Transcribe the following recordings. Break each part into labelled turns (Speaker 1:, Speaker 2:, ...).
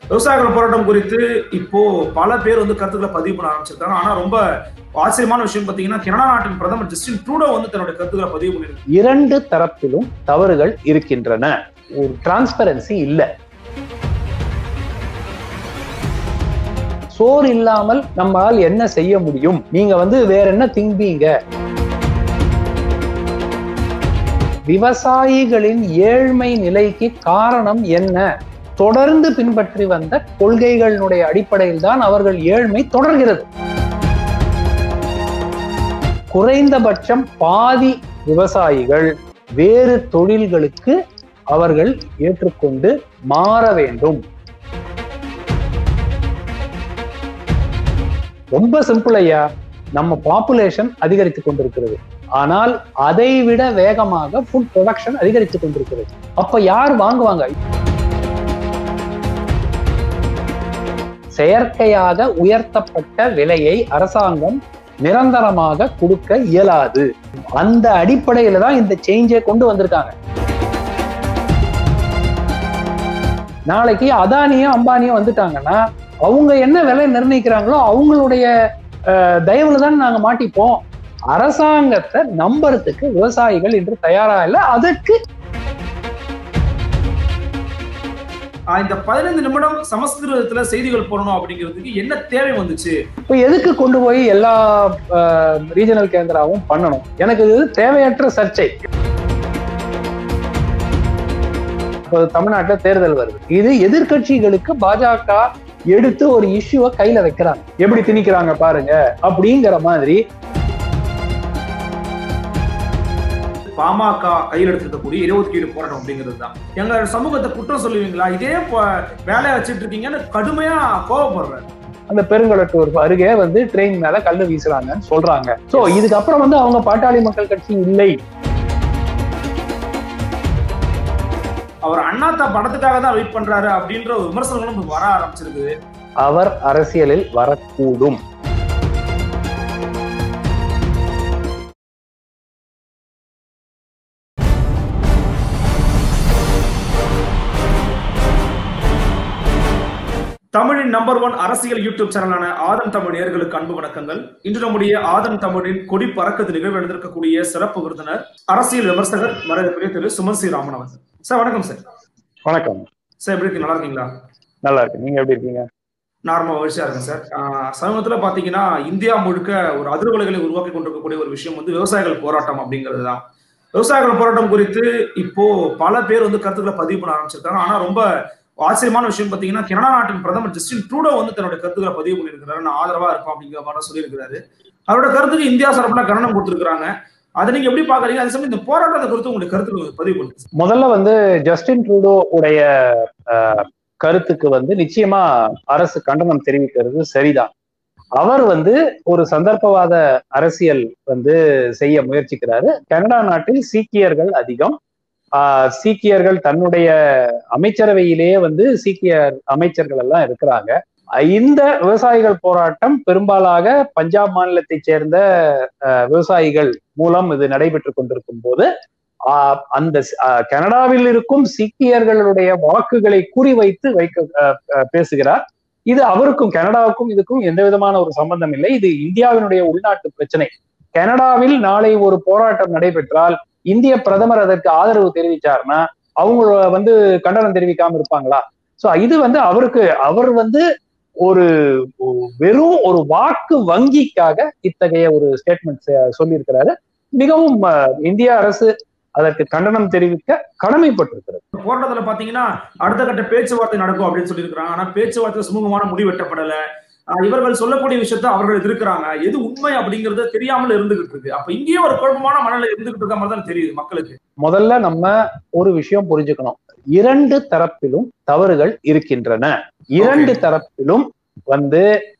Speaker 1: விவசாயிகள் போராட்டம் குறித்து இப்போ பல பேர் வந்து கருத்துக்களை பதிவு பண்ண ஆரம்பிச்சிருக்காங்க ஆனா ரொம்ப ஆச்சரியமான விஷயம் பாத்தீங்கன்னா கனடா நாட்டின் பிரதமர் ஜஸ்டின் ட்ரூடோ வந்து தன்னுடைய கருத்துக்களை பதிவு பண்ணிருக்கு
Speaker 2: இரண்டு தரப்பிலும் தவறுகள் இருக்கின்றன ஒரு டிரான்ஸ்பரன்சி இல்ல சோறு இல்லாமல் நம்மால் என்ன செய்ய முடியும் நீங்க வந்து வேற என்ன தின்பீங்க விவசாயிகளின் ஏழ்மை நிலைக்கு காரணம் என்ன தொடர்ந்து பின்பற்றி வந்த கொள்கைகளினுடைய அடிப்படையில் தான் அவர்கள் ஏழ்மை தொடர்கிறது குறைந்தபட்சம் பாதி விவசாயிகள் வேறு தொழில்களுக்கு அவர்கள் ஏற்றுக்கொண்டு மாற வேண்டும் ரொம்ப சிம்பிள் ஐயா நம்ம பாப்புலேஷன் அதிகரித்துக் கொண்டிருக்கிறது ஆனால் அதை விட வேகமாக ஃபுட் ப்ரொடக்ஷன் அதிகரித்துக் கொண்டிருக்கிறது அப்ப யார் வாங்குவாங்க செயற்கையாக உயர்த்தப்பட்ட விலையை அரசாங்கம் நிரந்தரமாக கொடுக்க இயலாது அந்த அடிப்படையில தான் இந்த சேஞ்சை கொண்டு வந்திருக்காங்க நாளைக்கு அதானியும் அம்பானியும் வந்துட்டாங்கன்னா அவங்க என்ன விலை நிர்ணயிக்கிறாங்களோ அவங்களுடைய தயவுல தான் நாங்க மாட்டிப்போம் அரசாங்கத்தை நம்புறதுக்கு விவசாயிகள் இன்று தயாரா இல்லை அதற்கு
Speaker 1: இந்த பதினைந்து நிமிடம் சமஸ்கிருதத்துல செய்திகள் போடணும் அப்படிங்கிறதுக்கு என்ன தேவை வந்துச்சு
Speaker 2: இப்ப எதுக்கு கொண்டு போய் எல்லா ரீஜனல் கேந்திராவும் பண்ணணும் எனக்கு இது தேவையற்ற சர்ச்சை இப்போ தமிழ்நாட்டுல தேர்தல் வருது இது எதிர்கட்சிகளுக்கு பாஜக எடுத்து ஒரு இஷ்யூவை கையில வைக்கிறாங்க எப்படி திணிக்கிறாங்க பாருங்க அப்படிங்கிற மாதிரி
Speaker 1: பாமக கையில் எடுத்துக்கக்கூடிய இருபத்தி போராட்டம் அப்படிங்கிறது தான் எங்க சமூகத்தை குற்றம் சொல்லுவீங்களா இதே வேலையை வச்சுட்டு இருக்கீங்கன்னு கடுமையா கோவப்படுறாரு
Speaker 2: அந்த பெருங்கலட்டூர் அருகே வந்து ட்ரெயின் மேல கல்லு வீசுறாங்கன்னு சொல்றாங்க சோ இதுக்கப்புறம் வந்து அவங்க பாட்டாளி மக்கள் கட்சி இல்லை
Speaker 1: அவர் அண்ணாத்தா படத்துக்காக தான் வெயிட் பண்றாரு அப்படின்ற ஒரு விமர்சனங்களும் வர ஆரம்பிச்சிருக்கு
Speaker 2: அவர் அரசியலில் வரக்கூடும்
Speaker 1: தமிழின் நம்பர் ஒன் அரசியல் யூடியூப் சேனலான ஆதன் தமிழ் நேர்களுக்கு அன்பு வணக்கங்கள் இன்று நம்முடைய ஆதன் தமிழின் கொடி பறக்கத்து நிகழ்வு எழுந்திருக்கக்கூடிய சிறப்பு விருந்தினர் அரசியல் விமர்சகர் மரியாதைக்குரிய திரு சுமன் சி ராமன் அவர்கள் சார் வணக்கம் சார்
Speaker 2: வணக்கம்
Speaker 1: சார் எப்படி இருக்கீங்க நல்லா இருக்கீங்களா
Speaker 2: நல்லா இருக்கு நீங்க எப்படி இருக்கீங்க
Speaker 1: நார்மலா மகிழ்ச்சியா இருக்கேன் சார் சமீபத்துல பாத்தீங்கன்னா இந்தியா முழுக்க ஒரு அதிர்வலைகளை உருவாக்கி கொண்டிருக்கக்கூடிய ஒரு விஷயம் வந்து விவசாயிகள் போராட்டம் அப்படிங்கிறது தான் விவசாயிகள் போராட்டம் குறித்து இப்போ பல பேர் வந்து கருத்துக்களை பதிவு பண்ண ஆரம்பிச்சிருக்காங்க ஆனா ரொம்ப ஆச்சரியமான விஷயம் பாத்தீங்கன்னா கனடா நாட்டின் பிரதமர் ஜஸ்டின் ட்ரூடோ வந்து தன்னுடைய கருத்துக்களை பதிவு பண்ணியிருக்கிறாரு நான் ஆதரவா இருப்பேன் அப்படிங்கிற மாதிரி சொல்லியிருக்கிறாரு அவரோட கருத்துக்கு இந்தியா சார்பில் கவனம் கொடுத்திருக்காங்க அதை நீங்க எப்படி பாக்குறீங்க அதே சமயம் இந்த போராட்டத்தை குறித்து உங்களுடைய கருத்துக்கள் பதிவு பண்ணுங்க
Speaker 2: முதல்ல வந்து ஜஸ்டின் ட்ரூடோ உடைய கருத்துக்கு வந்து நிச்சயமா அரசு கண்டனம் தெரிவிக்கிறது சரிதான் அவர் வந்து ஒரு சந்தர்ப்பவாத அரசியல் வந்து செய்ய முயற்சிக்கிறாரு கனடா நாட்டில் சீக்கியர்கள் அதிகம் சீக்கியர்கள் தன்னுடைய அமைச்சரவையிலேயே வந்து சீக்கியர் அமைச்சர்கள் எல்லாம் இருக்கிறாங்க இந்த விவசாயிகள் போராட்டம் பெரும்பாலாக பஞ்சாப் மாநிலத்தை சேர்ந்த விவசாயிகள் மூலம் இது நடைபெற்று கொண்டிருக்கும் போது அந்த கனடாவில் இருக்கும் சீக்கியர்களுடைய வாக்குகளை குறிவைத்து வைக்க பேசுகிறார் இது அவருக்கும் கனடாவுக்கும் இதுக்கும் எந்த விதமான ஒரு சம்பந்தம் இல்லை இது இந்தியாவினுடைய உள்நாட்டு பிரச்சனை கனடாவில் நாளை ஒரு போராட்டம் நடைபெற்றால் இந்திய பிரதமர் அதற்கு ஆதரவு தெரிவிச்சார்னா அவங்க வந்து கண்டனம் தெரிவிக்காம இருப்பாங்களா சோ இது வந்து அவருக்கு அவர் வந்து ஒரு வெறும் ஒரு வாக்கு வங்கிக்காக இத்தகைய ஒரு ஸ்டேட்மெண்ட் சொல்லியிருக்கிறாரு மிகவும் இந்திய அரசு அதற்கு கண்டனம் தெரிவிக்க கடமைப்பட்டிருக்கிறது
Speaker 1: போராட்டத்துல பாத்தீங்கன்னா அடுத்த கட்ட பேச்சுவார்த்தை நடக்கும் அப்படின்னு சொல்லியிருக்கிறாங்க ஆனா பேச்சுவார்த்தை சுமூகமான முடிவு வெட்டப்படல இவர்கள் சொல்லக்கூடிய விஷயத்த அவர்கள் எதிர்க்கிறாங்க எது உண்மை அப்படிங்கறது தெரியாமல் இருந்துகிட்டு இருக்கு அப்ப இங்கேயும் ஒரு குழப்பமான மனநிலை இருந்துகிட்டு இருக்க மாதிரி தான் தெரியுது மக்களுக்கு
Speaker 2: முதல்ல நம்ம ஒரு விஷயம் புரிஞ்சுக்கணும் இரண்டு தரப்பிலும் தவறுகள் இருக்கின்றன இரண்டு தரப்பிலும் வந்து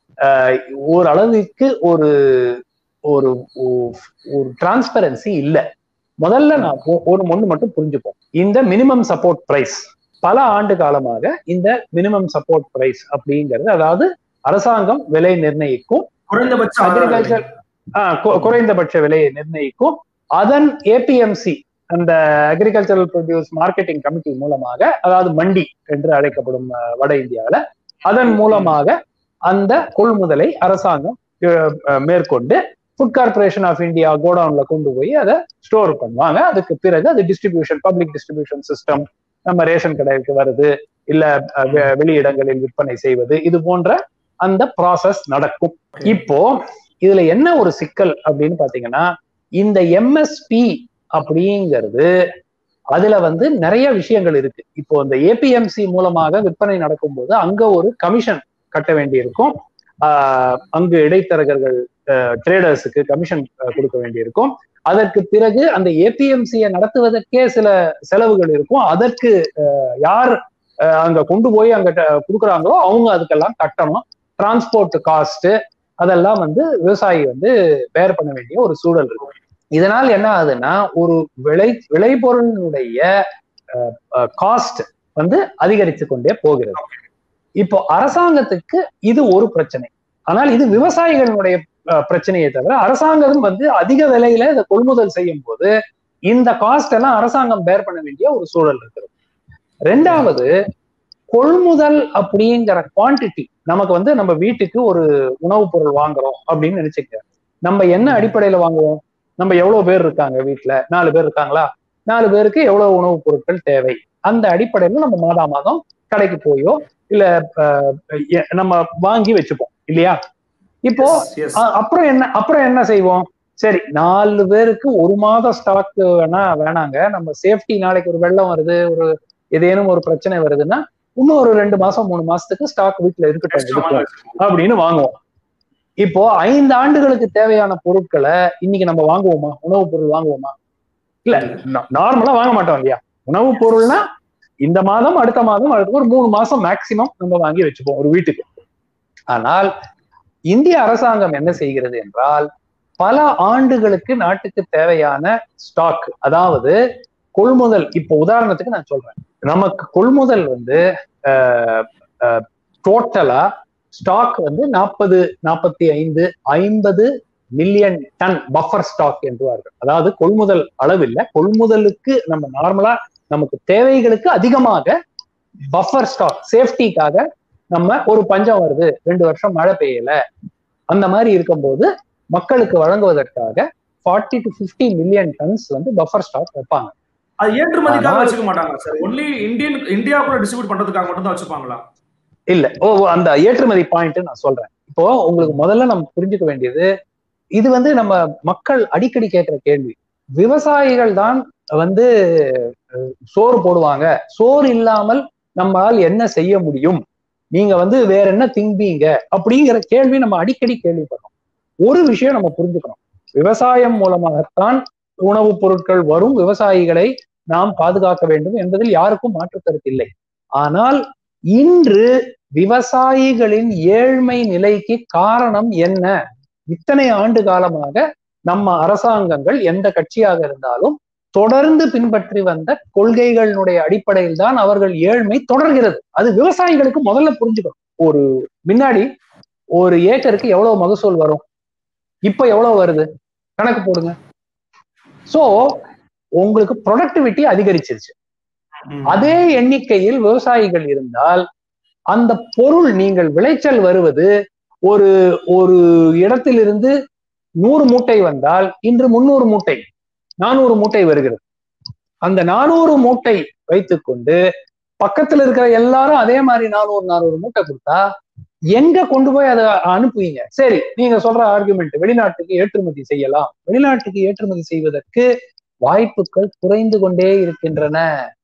Speaker 2: ஓரளவுக்கு ஒரு ஒரு ஒரு டிரான்ஸ்பரன்சி இல்லை முதல்ல நான் ஒரு ஒண்ணு மட்டும் புரிஞ்சுப்போம் இந்த மினிமம் சப்போர்ட் பிரைஸ் பல ஆண்டு காலமாக இந்த மினிமம் சப்போர்ட் பிரைஸ் அப்படிங்கிறது அதாவது அரசாங்கம் விலை நிர்ணயிக்கும்
Speaker 1: குறைந்தபட்ச
Speaker 2: அக்ரிகல்ச்சர் குறைந்தபட்ச விலையை நிர்ணயிக்கும் அதன் ஏபிஎம்சி அந்த அக்ரிகல்ச்சரல் ப்ரொடியூஸ் மார்க்கெட்டிங் கமிட்டி மூலமாக அதாவது மண்டி என்று அழைக்கப்படும் அஹ், வட இந்தியாவில் அதன் மூலமாக அந்த கொள்முதலை அரசாங்கம் அஹ், அஹ், மேற்கொண்டு ஃபுட் கார்பரேஷன் ஆஃப் இந்தியா கோடவுன்ல கொண்டு போய் அதை ஸ்டோர் பண்ணுவாங்க அதுக்கு பிறகு அது டிஸ்ட்ரிபியூஷன் பப்ளிக் டிஸ்ட்ரிபியூஷன் சிஸ்டம் நம்ம ரேஷன் கடைக்கு வருது இல்ல அஹ், வெ- வெளியிடங்களில் விற்பனை செய்வது இது போன்ற அந்த ப்ராசஸ் நடக்கும் இப்போ இதுல என்ன ஒரு சிக்கல் அப்படின்னு பாத்தீங்கன்னா இந்த எம்எஸ்பி அப்படிங்கிறது அதுல வந்து நிறைய விஷயங்கள் இருக்கு இப்போ இந்த ஏபிஎம்சி மூலமாக விற்பனை நடக்கும்போது அங்க ஒரு கமிஷன் கட்ட வேண்டியிருக்கும் ஆஹ் அங்கு இடைத்தரகர்கள் ட்ரேடர்ஸுக்கு கமிஷன் கொடுக்க வேண்டியிருக்கும் அதற்கு பிறகு அந்த ஏபிஎம்சியை நடத்துவதற்கே சில செலவுகள் இருக்கும் அதற்கு அஹ், யார் அஹ், அங்க கொண்டு போய் அங்க ட- கொடுக்குறாங்களோ அவங்க அதுக்கெல்லாம் கட்டணும் டிரான்ஸ்போர்ட் காஸ்ட் அதெல்லாம் வந்து விவசாயி வந்து பேர் பண்ண வேண்டிய ஒரு சூழல் இருக்கு இதனால் என்ன ஆகுதுன்னா ஒரு விளை விளைபொருளினுடைய காஸ்ட் வந்து அதிகரித்து கொண்டே போகிறது இப்போ அரசாங்கத்துக்கு இது ஒரு பிரச்சனை ஆனால் இது விவசாயிகளுடைய அஹ், பிரச்சனையை தவிர அரசாங்கம் வந்து அதிக விலையில இதை கொள்முதல் செய்யும் போது இந்த காஸ்ட் எல்லாம் அரசாங்கம் பேர் பண்ண வேண்டிய ஒரு சூழல் இருக்கிறது ரெண்டாவது கொள்முதல் அப்படிங்கிற குவாண்டிட்டி நமக்கு வந்து நம்ம வீட்டுக்கு ஒரு உணவுப் பொருள் வாங்குறோம் அப்படின்னு நினைச்சுக்க நம்ம என்ன அடிப்படையில வாங்குவோம் நம்ம எவ்வளவு பேர் இருக்காங்க வீட்டுல நாலு பேர் இருக்காங்களா நாலு பேருக்கு எவ்வளவு உணவுப் பொருட்கள் தேவை அந்த அடிப்படையில நம்ம மாதா மாதம் கடைக்கு போயோ இல்ல அஹ், எ- நம்ம வாங்கி வச்சுப்போம் இல்லையா இப்போ
Speaker 1: Yes, yes.
Speaker 2: அ- அப்புறம் என்ன அப்புறம் என்ன செய்வோம் சரி நாலு பேருக்கு ஒரு மாத ஸ்டாக் வேணா வேணாங்க நம்ம சேஃப்டி நாளைக்கு ஒரு வெள்ளம் வருது ஒரு ஏதேனும் ஒரு பிரச்சனை வருதுன்னா இன்னும் ஒரு ரெண்டு மாசம் மூணு மாசத்துக்கு ஸ்டாக் வீட்டுல இருக்கட்டும்
Speaker 1: Extra
Speaker 2: இருக்கட்டும்
Speaker 1: வாங்க.
Speaker 2: அப்படின்னு வாங்குவோம் இப்போ ஐந்து ஆண்டுகளுக்கு தேவையான பொருட்களை இன்னைக்கு நம்ம வாங்குவோமா உணவுப் பொருள் வாங்குவோமா இல்ல நார்மலா வாங்க மாட்டோம் இல்லையா உணவுப் பொருள்னா இந்த மாதம் அடுத்த மாதம் அடுத்த ஒரு மூணு மாசம் மேக்சிமம் நம்ம வாங்கி வச்சுப்போம் ஒரு வீட்டுக்கு ஆனால் இந்திய அரசாங்கம் என்ன செய்கிறது என்றால் பல ஆண்டுகளுக்கு நாட்டுக்கு தேவையான ஸ்டாக் அதாவது கொள்முதல் இப்போ உதாரணத்துக்கு நான் சொல்றேன் நமக்கு கொள்முதல் வந்து டோட்டலா ஸ்டாக் வந்து நாற்பது நாற்பத்தி ஐந்து ஐம்பது மில்லியன் டன் பஃபர் ஸ்டாக் என்றுவார்கள் அதாவது கொள்முதல் அளவில்லை கொள்முதலுக்கு நம்ம நார்மலா நமக்கு தேவைகளுக்கு அதிகமாக பஃபர் ஸ்டாக் சேஃப்டிக்காக நம்ம ஒரு பஞ்சம் வருது ரெண்டு வருஷம் மழை பெய்யல அந்த மாதிரி இருக்கும்போது மக்களுக்கு வழங்குவதற்காக forty to fifty million tons வந்து பஃபர் ஸ்டாக் வைப்பாங்க
Speaker 1: அது ஏற்றுமதிக்காக
Speaker 2: ஆனால்-
Speaker 1: வச்சுக்க மாட்டாங்க சார் ஒன்லி இந்தியன் இந்தியா கூட டிஸ்ட்ரிபியூட் பண்றதுக்காக மட்டும் தான் வச்சுப்பாங்களா
Speaker 2: இல்ல ஓ ஓ, அந்த ஏற்றுமதி பாயிண்ட் நான் சொல்றேன் இப்போ உங்களுக்கு முதல்ல நம்ம புரிஞ்சுக்க வேண்டியது இது வந்து நம்ம மக்கள் அடிக்கடி கேட்கிற கேள்வி விவசாயிகள் தான் வந்து அஹ், சோறு போடுவாங்க சோறு இல்லாமல் நம்மால் என்ன செய்ய முடியும் நீங்க வந்து வேற என்ன தின்பீங்க அப்படிங்கிற கேள்வி நம்ம அடிக்கடி கேள்விப்படுறோம் ஒரு விஷயம் நம்ம புரிஞ்சுக்கணும் விவசாயம் மூலமாகத்தான் உணவுப் பொருட்கள் வரும் விவசாயிகளை நாம் பாதுகாக்க வேண்டும் என்பதில் யாருக்கும் மாற்று கருத்து இல்லை ஆனால் இன்று விவசாயிகளின் ஏழ்மை நிலைக்கு காரணம் என்ன இத்தனை ஆண்டு காலமாக நம்ம அரசாங்கங்கள் எந்த கட்சியாக இருந்தாலும் தொடர்ந்து பின்பற்றி வந்த கொள்கைகளினுடைய அடிப்படையில் தான் அவர்கள் ஏழ்மை தொடர்கிறது அது விவசாயிகளுக்கு முதல்ல புரிஞ்சுக்கணும் ஒரு முன்னாடி ஒரு ஏக்கருக்கு எவ்வளவு மகசூல் வரும் இப்ப எவ்வளவு வருது கணக்கு போடுங்க சோ உங்களுக்கு ப்ரொடக்டிவிட்டி அதிகரிச்சிருச்சு அதே எண்ணிக்கையில் விவசாயிகள் இருந்தால் அந்த பொருள் நீங்கள் விளைச்சல் வருவது ஒரு ஒரு இடத்திலிருந்து நூறு மூட்டை வந்தால் இன்று முன்னூறு மூட்டை நானூறு மூட்டை வருகிறது அந்த நானூறு மூட்டை வைத்துக்கொண்டு பக்கத்துல இருக்கிற எல்லாரும் அதே மாதிரி நானூறு நானூறு மூட்டை கொடுத்தா எங்க கொண்டு போய் அதை அனுப்புவீங்க சரி நீங்க சொல்ற ஆர்குமெண்ட் வெளிநாட்டுக்கு ஏற்றுமதி செய்யலாம் வெளிநாட்டுக்கு ஏற்றுமதி செய்வதற்கு வாய்ப்புகள் குறைந்து கொண்டே இருக்கின்றன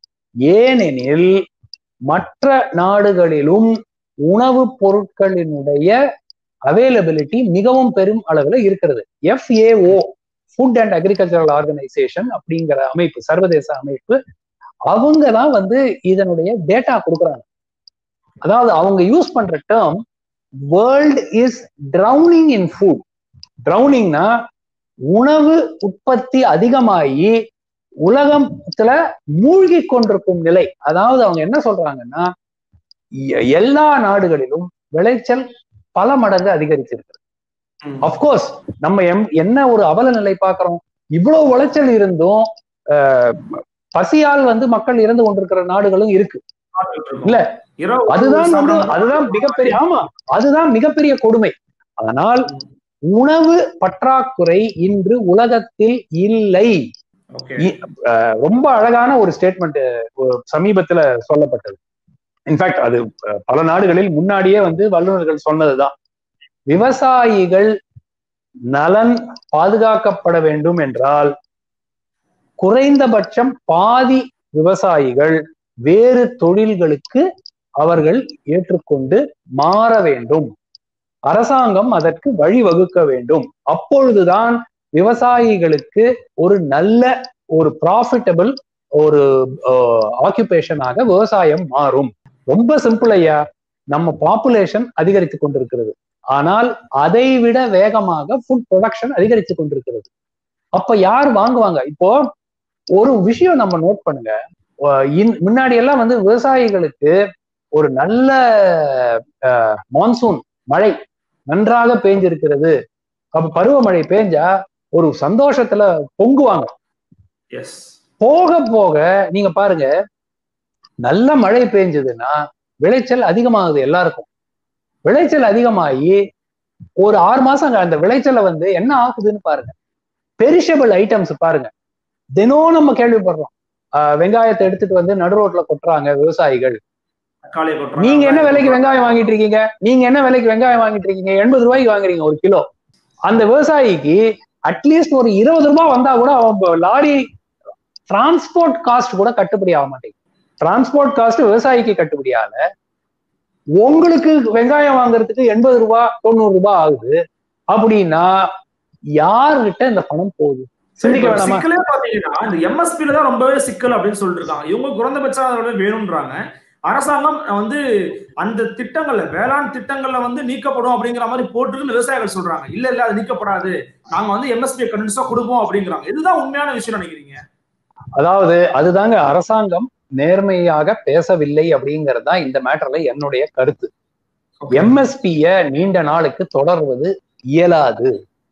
Speaker 2: ஏனெனில் மற்ற நாடுகளிலும் உணவுப் பொருட்களினுடைய அவைலபிலிட்டி மிகவும் பெரும் அளவுல இருக்கிறது FAO food and agricultural organisation அப்படிங்கிற அமைப்பு சர்வதேச அமைப்பு அவங்க தான் வந்து இதனுடைய டேட்டா கொடுக்குறாங்க அதாவது அவங்க யூஸ் பண்ற term world is drowning in food ட்ரௌனிங்னா உணவு உற்பத்தி அதிகமாகி உலகத்துல மூழ்கி கொண்டிருக்கும் நிலை அதாவது அவங்க என்ன சொல்றாங்கன்னா எ- எல்லா நாடுகளிலும் விளைச்சல் பல மடங்கு அதிகரிச்சிருக்கு அப்கோர்ஸ் நம்ம எம் என்ன ஒரு அவல நிலை பார்க்கிறோம் இவ்வளவு விளைச்சல் இருந்தும் அஹ், பசியால் வந்து மக்கள் இறந்து கொண்டிருக்கிற நாடுகளும் இருக்கு இல்ல,
Speaker 1: இரவு
Speaker 2: அதுதான் வந்து
Speaker 1: சாப்பிடாம
Speaker 2: அதுதான் மிகப்பெரிய ஆமா அதுதான் மிகப்பெரிய கொடுமை அதனால் உணவு பற்றாக்குறை இன்று உலகத்தில் இல்லை
Speaker 1: ஓகே
Speaker 2: இ- அஹ் ரொம்ப அழகான ஒரு ஸ்டேட்மெண்ட் சமீபத்துல சொல்லப்பட்டது இன்ஃபேக்ட் அது அஹ், பல நாடுகளில் முன்னாடியே வந்து வல்லுநர்கள் சொன்னதுதான் விவசாயிகள் நலன் பாதுகாக்கப்பட வேண்டும் என்றால் குறைந்தபட்சம் பாதி விவசாயிகள் வேறு தொழில்களுக்கு அவர்கள் ஏற்றுக்கொண்டு மாற வேண்டும் அரசாங்கம் அதற்கு வழிவகுக்க வேண்டும் அப்பொழுதுதான் விவசாயிகளுக்கு ஒரு நல்ல ஒரு ப்ராஃபிட்டபிள் ஒரு ஆக்குபேஷனாக விவசாயம் மாறும் ரொம்ப சிம்பிள் ஐயா நம்ம பாப்புலேஷன் அதிகரித்து கொண்டிருக்கிறது ஆனால் அதை விட வேகமாக ஃபுட் ப்ரொடக்ஷன் அதிகரித்து கொண்டிருக்கிறது அப்ப யார் வாங்குவாங்க இப்போ ஒரு விஷயம் நம்ம நோட் பண்ணுங்க அஹ் இன்- முன்னாடி எல்லாம் வந்து விவசாயிகளுக்கு ஒரு நல்ல மான்சூன் மழை நன்றாக பேஞ்சிருக்கிறது அப்ப பருவமழை பேஞ்சா ஒரு சந்தோஷத்துல பொங்குவாங்க
Speaker 1: எஸ்
Speaker 2: போக போக நீங்க பாருங்க நல்ல மழை பெஞ்சதுன்னா விளைச்சல் அதிகமாகுது எல்லாருக்கும் விளைச்சல் அதிகமாகி ஒரு ஆறு மாசம் அந்த விளைச்சலை வந்து என்ன ஆகுதுன்னு பாருங்க பெரிஷபிள் ஐட்டம்ஸ் பாருங்க தினம் நம்ம கேள்விப்படுறோம் ஆஹ் வெங்காயத்தை எடுத்துட்டு வந்து நடு ரோட்ல கொட்டுறாங்க விவசாயிகள்
Speaker 1: தக்காளி கொட்டுறாங்க,
Speaker 2: நீங்க என்ன
Speaker 1: வெங்காயம்
Speaker 2: விலைக்கு
Speaker 1: கொட்டுறாங்க.
Speaker 2: வெங்காயம் வாங்கிட்டு இருக்கீங்க நீங்க என்ன விலைக்கு வெங்காயம் வாங்கிட்டு இருக்கீங்க எண்பது ரூபாய்க்கு வாங்குறீங்க ஒரு கிலோ அந்த விவசாயிக்கு அட்லீஸ்ட் ஒரு இருபது ரூபாய் வந்தா கூட அவன் லாரி டிரான்ஸ்போர்ட் காஸ்ட் கூட கட்டுப்படி ஆக மாட்டேங்குது டிரான்ஸ்போர்ட் காஸ்ட் விவசாயிக்கு கட்டுப்படி ஆகல உங்களுக்கு வெங்காயம் வாங்குறதுக்கு எண்பது ரூபாய் தொண்ணூறு ரூபாய் ஆகுது அப்படின்னா யார்கிட்ட இந்த பணம் போகுது
Speaker 1: சரி,
Speaker 2: சிந்திக்க
Speaker 1: இப்ப
Speaker 2: வேணாமா
Speaker 1: சிக்கலே பாத்தீங்கன்னா இந்த எம்எஸ்பில தான் ரொம்பவே சிக்கல் அப்படின்னு சொல்லிட்டு இருக்காங்க இவங்க குறைந்தபட்சம் அதோட வேணும்ன்றாங்க அரசாங்கம் வந்து அந்த திட்டங்கள்ல வேளாண் திட்டங்கள்ல வந்து நீக்கப்படும் அப்படிங்கிற மாதிரி போட்டுருக்குன்னு விவசாயிகள் சொல்றாங்க இல்ல இல்ல அது நீக்கப்படாது நாங்க வந்து எம்எஸ்பி கண்டிப்பா கொடுப்போம் அப்படிங்கிறாங்க இதுதான் உண்மையான விஷயம் நினைக்கிறீங்க
Speaker 2: அதாவது அதுதாங்க அரசாங்கம் நேர்மையாக பேசவில்லை அப்படிங்கிறது தான் இந்த மேட்டர்ல என்னுடைய கருத்து எம்எஸ்பிய நீண்ட நாளுக்கு தொடர்வது இயலாது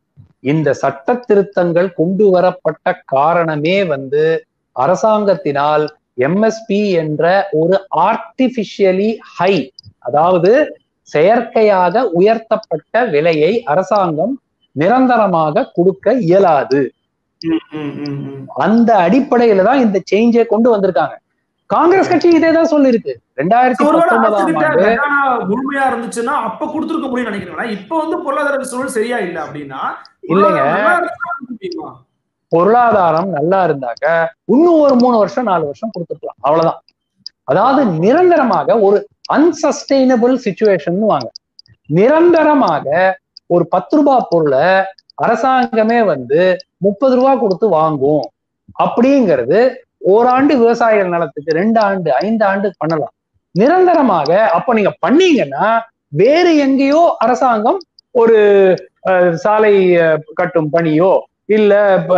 Speaker 2: இந்த சட்ட திருத்தங்கள் கொண்டு வரப்பட்ட காரணமே வந்து அரசாங்கத்தினால் எம்எஸ்பி என்ற ஒரு ஆர்டிபிஷியலி ஹை அதாவது செயற்கையாக உயர்த்தப்பட்ட விலையை அரசாங்கம் நிரந்தரமாக கொடுக்க இயலாது
Speaker 1: ம், ம், ம், ம்.
Speaker 2: அந்த அடிப்படையில தான் இந்த சேஞ்சை கொண்டு வந்திருக்காங்க காங்கிரஸ் கட்சி இதே தான் சொல்லிருக்கு ரெண்டாயிரத்தி
Speaker 1: ஒருவேளை அரசு
Speaker 2: பத்தொன்பதாம்
Speaker 1: கிட்ட
Speaker 2: ஆண்டு
Speaker 1: கட்டான முழுமையா இருந்துச்சுன்னா அப்ப கொடுத்துருக்க முடியும்னு நினைக்கிறீங்களா இப்ப வந்து பொருளாதார சூழல் சரியா இல்ல அப்படின்னா
Speaker 2: இல்லைங்க.
Speaker 1: நல்லா இருக்குன்னா கொடுப்பீங்களா?
Speaker 2: பொருளாதாரம் நல்லா இருந்தாக்க இன்னும் ஒரு மூணு வருஷம் நாலு வருஷம் கொடுத்துருக்கலாம் அவ்வளவுதான் அதாவது நிரந்தரமாக ஒரு அன்சஸ்டைனபிள் சுச்சுவேஷன் வாங்க நிரந்தரமாக ஒரு பத்து ரூபாய் பொருளை அரசாங்கமே வந்து முப்பது ரூபாய் கொடுத்து வாங்கும் அப்படிங்கிறது ஓராண்டு விவசாயிகள் நலத்துக்கு ரெண்டு ஆண்டு ஐந்து ஆண்டு பண்ணலாம் நிரந்தரமாக அப்ப நீங்க பண்ணீங்கன்னா வேறு எங்கேயோ அரசாங்கம் ஒரு அஹ், சாலை அஹ், கட்டும் பணியோ இல்ல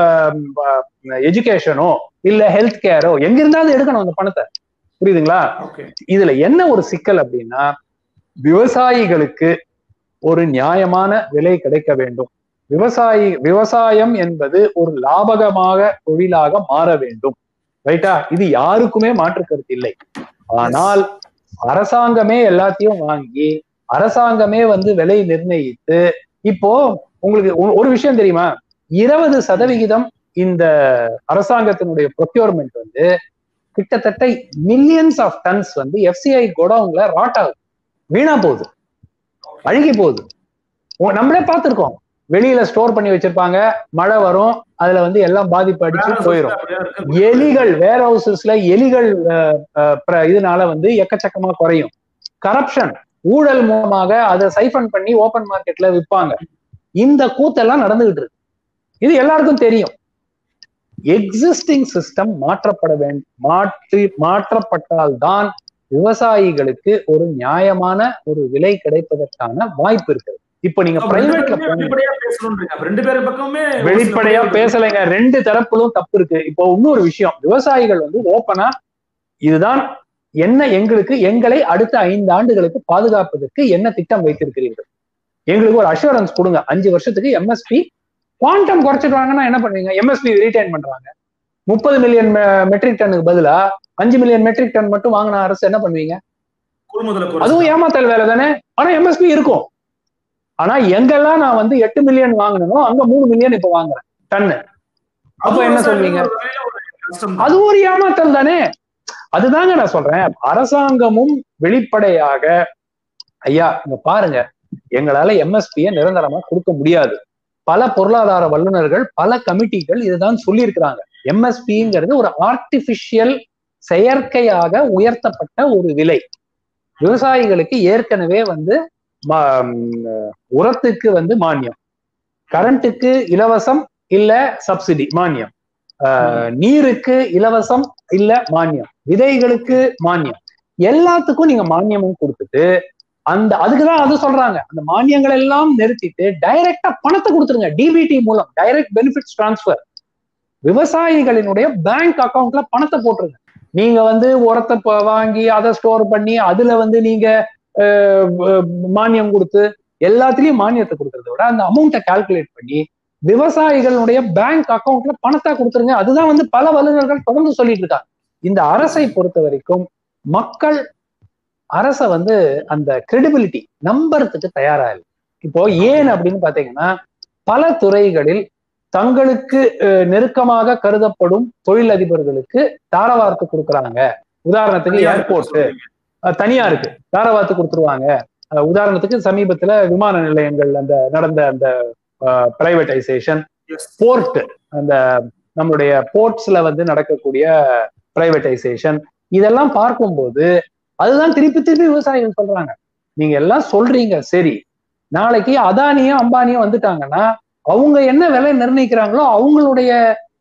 Speaker 2: எஜுகேஷனோ இல்ல ஹெல்த் கேரோ எங்க இருந்தாலும் எடுக்கணும் அந்த பணத்தை புரியுதுங்களா
Speaker 1: ஓகே
Speaker 2: இதுல என்ன ஒரு சிக்கல் அப்படின்னா விவசாயிகளுக்கு ஒரு நியாயமான விலை கிடைக்க வேண்டும் விவசாயி விவசாயம் என்பது ஒரு லாபகமாக தொழிலாக மாற வேண்டும் ரைட்டா இது யாருக்குமே மாற்று கருத்து இல்லை ஆனால் அரசாங்கமே எல்லாத்தையும் வாங்கி அரசாங்கமே வந்து விலை நிர்ணயித்து இப்போ உங்களுக்கு ஒரு- ஒரு விஷயம் தெரியுமா இருபது சதவிகிதம் இந்த அரசாங்கத்தினுடைய ப்ரொக்யூர்மெண்ட் வந்து கிட்டத்தட்ட மில்லியன்ஸ் ஆஃப் டன்ஸ் வந்து எஃப்சிஐ கோடவுன்ல ராட் ஆகுது வீணா போகுது அழுகி போகுது உ- நம்மளே பார்த்திருக்கோம் வெளியில ஸ்டோர் பண்ணி வச்சிருப்பாங்க மழை வரும் அதுல வந்து எல்லாம் பாதிப்பு அடிச்சு போயிடும் எலிகள் வேர் ஹவுசஸ்ல எலிகள் அஹ், அஹ், பிர- இதனால வந்து எக்கச்சக்கமா குறையும் கரப்ஷன் ஊழல் மூலமாக அதை சைஃபன் பண்ணி ஓபன் மார்க்கெட்ல விற்பாங்க இந்த கூத்தெல்லாம் நடந்துகிட்டு இருக்கு இது எல்லாருக்கும் தெரியும் எக்ஸிஸ்டிங் சிஸ்டம் மாற்றப்பட வேண்டும் மாற்றி மாற்றப்பட்டால்தான் விவசாயிகளுக்கு ஒரு நியாயமான ஒரு விலை கிடைப்பதற்கான வாய்ப்பு இருக்குது இப்ப நீங்க பிரைவேட்ல போனீங்க
Speaker 1: வெளிப்படையா பேசணும்ன்றீங்க அப்ப ரெண்டு பேர் பக்கமே ஒரு சில
Speaker 2: வெளிப்படையா
Speaker 1: முடிவுகள்
Speaker 2: பேசலைங்க ரெண்டு தரப்பிலும் தப்பு இருக்கு இப்போ இன்னொரு விஷயம் விவசாயிகள் வந்து ஓப்பனா இதுதான் என்ன எங்களுக்கு எங்களை அடுத்த ஐந்து ஆண்டுகளுக்கு பாதுகாப்பதற்கு என்ன திட்டம் வைத்திருக்கிறீர்கள் எங்களுக்கு ஒரு அஷூரன்ஸ் கொடுங்க அஞ்சு வருஷத்துக்கு எம்எஸ்பி குவாண்டம் குறைச்சிடுவாங்கன்னா என்ன பண்ணுவீங்க எம்எஸ்பி ரீடைன் பண்றாங்க முப்பது மில்லியன் மெட்ரிக் டன்னுக்கு பதிலா அஞ்சு மில்லியன் மெட்ரிக் டன் மட்டும் வாங்கின அரசு என்ன பண்ணுவீங்க
Speaker 1: கொள்முதல
Speaker 2: அதுவும் ஏமாத்தல் வேலை தானே ஆனா எம்எஸ்பி இருக்கும் ஆனா எங்கெல்லாம் நான் வந்து எட்டு மில்லியன் வாங்கினோ அங்க மூணு மில்லியன் இப்ப வாங்குறேன் டன்னு அப்ப என்ன சொல்வீங்க அது ஒரு ஏமாத்தல் தானே அதுதாங்க நான் சொல்றேன் அரசாங்கமும் வெளிப்படையாக ஐயா இங்க பாருங்க எங்களால எம்எஸ்பிய நிரந்தரமா கொடுக்க முடியாது பல பொருளாதார வல்லுநர்கள் பல கமிட்டிகள் இதுதான் சொல்லியிருக்கிறாங்க எம்எஸ்பிங்கிறது ஒரு ஆர்டிபிஷியல் செயற்கையாக உயர்த்தப்பட்ட ஒரு விலை விவசாயிகளுக்கு ஏற்கனவே வந்து உரத்துக்கு வந்து மானியம் கரண்ட்டுக்கு இலவசம் இல்ல சப்சிடி மானியம் நீருக்கு இலவசம் இல்ல மானியம் விதைகளுக்கு மானியம் எல்லாத்துக்கும் நீங்க மானியமும் கொடுத்துட்டு அந்த அதுக்குதான் அது சொல்றாங்க அந்த மானியங்கள் எல்லாம் நிறுத்திட்டு டைரக்டா பணத்தை கொடுத்துருங்க டிபிடி மூலம் டைரக்ட் பெனிஃபிட்ஸ் டிரான்ஸ்பர் விவசாயிகளினுடைய பேங்க் அக்கௌண்ட்ல பணத்தை போட்டுருங்க நீங்க வந்து உரத்தை வாங்கி அதை ஸ்டோர் பண்ணி அதுல வந்து நீங்க மானியம் கொடுத்து எல்லாத்துலயும் மானியத்தை கொடுக்கறத விட அந்த அமௌண்ட்டை கால்குலேட் பண்ணி விவசாயிகளுடைய பேங்க் அக்கௌண்ட்ல பணத்தை கொடுத்துருங்க அதுதான் வந்து பல வல்லுநர்கள் தொடர்ந்து சொல்லிட்டு இருக்காங்க இந்த அரசை பொறுத்த வரைக்கும் மக்கள் அரச வந்து அந்த கிரெடிபிலிட்டி நம்புறதுக்கு தயாரா இல்லை இப்போ ஏன் அப்படின்னு பாத்தீங்கன்னா பல துறைகளில் தங்களுக்கு நெருக்கமாக கருதப்படும் தொழிலதிபர்களுக்கு தாரவார்த்து கொடுக்குறாங்க உதாரணத்துக்கு ஏர்போர்ட் தனியாருக்கு தாரவார்த்து கொடுத்துருவாங்க உதாரணத்துக்கு சமீபத்துல விமான நிலையங்கள் அந்த நடந்த அந்த பிரைவேட்டைசேஷன் போர்ட் அந்த நம்மளுடைய போர்ட்ஸ்ல வந்து நடக்கக்கூடிய பிரைவேட்டைசேஷன் இதெல்லாம் பார்க்கும்போது அதுதான் திருப்பி திருப்பி விவசாயிகள் சொல்றாங்க நீங்க எல்லாம் சொல்றீங்க சரி நாளைக்கு அதானியும் அம்பானியும் வந்துட்டாங்கன்னா அவங்க என்ன விலை நிர்ணயிக்கிறாங்களோ அவங்களுடைய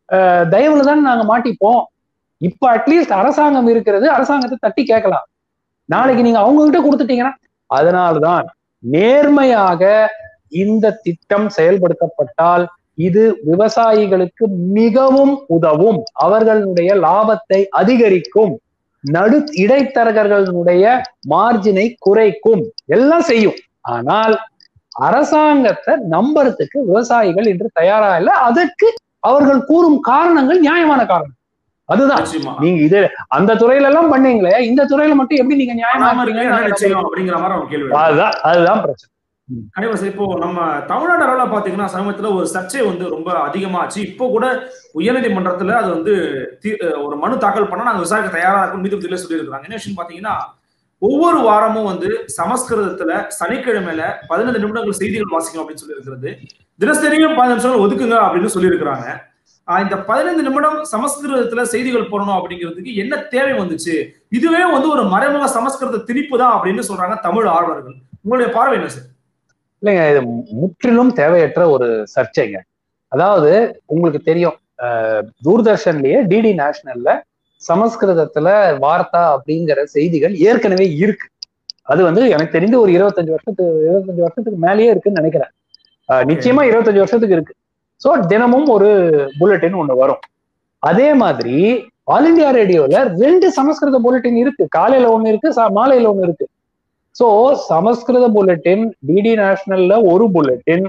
Speaker 2: தயவுல தான் நாங்க மாட்டிப்போம் இப்ப அட்லீஸ்ட் அரசாங்கம் இருக்கிறது அரசாங்கத்தை தட்டி கேட்கலாம் நாளைக்கு நீங்க அவங்க கிட்ட கொடுத்துட்டீங்கன்னா அதனால்தான் நேர்மையாக இந்த திட்டம் செயல்படுத்தப்பட்டால் இது விவசாயிகளுக்கு மிகவும் உதவும் அவர்களுடைய லாபத்தை அதிகரிக்கும் நடு இடைத்தரகர்களுடைய மார்ஜினை குறைக்கும் எல்லாம் செய்யும் ஆனால் அரசாங்கத்தை நம்புறதுக்கு விவசாயிகள் இன்று தயாரா இல்லை அதற்கு அவர்கள் கூறும் காரணங்கள் நியாயமான காரணம் அதுதான் நீங்க இது அந்த துறையில எல்லாம் பண்ணீங்களே இந்த துறையில மட்டும் எப்படி நீங்க நியாயமா
Speaker 1: அப்படிங்கிற மாதிரி அவங்க கேள்வி
Speaker 2: அதுதான் அதுதான் பிரச்சனை
Speaker 1: கண்டிப்பா சார் இப்போ நம்ம தமிழ்நாடு அளவில் பாத்தீங்கன்னா சமீபத்துல ஒரு சர்ச்சை வந்து ரொம்ப அதிகமாச்சு இப்போ கூட உயர்நீதிமன்றத்துல அது வந்து ஒரு மனு தாக்கல் பண்ணா நாங்க விசாரிக்க தயாரா இருக்கும் நீதிபதியில சொல்லியிருக்காங்க என்ன விஷயம் பாத்தீங்கன்னா ஒவ்வொரு வாரமும் வந்து சமஸ்கிருதத்துல சனிக்கிழமையில பதினைந்து நிமிடங்கள் செய்திகள் வாசிக்கணும் அப்படின்னு சொல்லி இருக்கிறது தினசரியும் பதினஞ்சு நிமிஷங்கள் ஒதுக்குங்க அப்படின்னு சொல்லியிருக்கிறாங்க இந்த பதினைந்து நிமிடம் சமஸ்கிருதத்துல செய்திகள் போடணும் அப்படிங்கிறதுக்கு என்ன தேவை வந்துச்சு இதுவே வந்து ஒரு மறைமுக சமஸ்கிருத திணிப்பு தான் அப்படின்னு சொல்றாங்க தமிழ் ஆர்வலர்கள் உங்களுடைய பார்வை என்ன சார்
Speaker 2: இல்லைங்க இது முற்றிலும் தேவையற்ற ஒரு சர்ச்சைங்க அதாவது உங்களுக்கு தெரியும் தூர்தர்ஷன்லயே டிடி நேஷனல்ல சமஸ்கிருதத்துல வார்த்தா அப்படிங்கிற செய்திகள் ஏற்கனவே இருக்கு அது வந்து எனக்கு தெரிந்து ஒரு இருபத்தஞ்சு வருஷத்துக்கு இருபத்தஞ்சு வருஷத்துக்கு மேலேயே இருக்குன்னு நினைக்கிறேன் நிச்சயமா இருபத்தஞ்சு வருஷத்துக்கு இருக்கு ஸோ தினமும் ஒரு புல்லட்டின் ஒண்ணு வரும் அதே மாதிரி ஆல் இண்டியா ரேடியோல ரெண்டு சமஸ்கிருத புல்லட்டின் இருக்கு காலையில ஒண்ணு இருக்கு மாலையில ஒண்ணு இருக்கு சோ சமஸ்கிருத புல்லட்டின் டிடி நேஷனல்ல ஒரு புல்லட்டின்